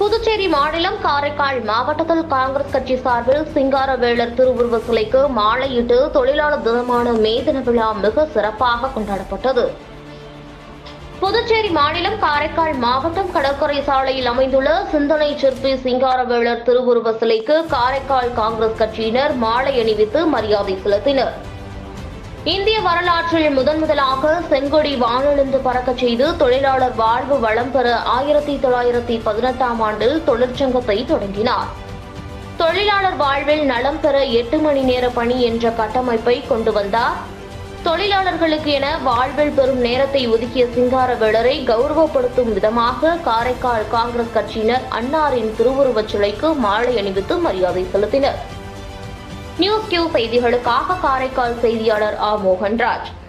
புதுச்சேரி மாநிலம் காரைக்கால் மாவட்டத்தில் காங்கிரஸ் கட்சி சார்பில் சிங்காரவேலர் திருவுருவ சிலைக்கு மாலையிட்டு தொழிலாளர் தினமான மே தின விழா மிக சிறப்பாக கொண்டாடப்பட்டது புதுச்சேரி மாநிலம் காரைக்கால் மாவட்டம் கடற்கரை சாலையில் அமைந்துள்ள சிந்தனை சிற்பி சிங்காரவேலர் திருவுருவ சிலைக்கு காரைக்கால் காங்கிரஸ் கட்சியினர் மாலை அணிவித்து மரியாதை செலுத்தினர் இந்திய வரலாற்றில் முதன் முதலாக செங்கொடி வானெழுந்து பறக்கச் செய்து தொழிலாளர் வாழ்வு வளம் பெற ஆயிரத்தி தொள்ளாயிரத்தி பதினெட்டாம் ஆண்டில் தொழிற்சங்கத்தை தொடங்கினார் தொழிலாளர் வாழ்வில் நலம் பெற எட்டு மணி நேர பணி என்ற கட்டமைப்பை கொண்டு வந்தார் தொழிலாளர்களுக்கு என வாழ்வில் பெறும் நேரத்தை ஒதுக்கிய சிங்காரவேலரை கௌரவப்படுத்தும் விதமாக காரைக்கால் காங்கிரஸ் கட்சியினர் அன்னாரின் திருவுருவச் சிலைக்கு மாலை அணிவித்து மரியாதை செலுத்தினர் நியூஸ் கியூ செய்திகளுக்காக காரைக்கால் செய்தியாளர் ஆ மோகன்ராஜ்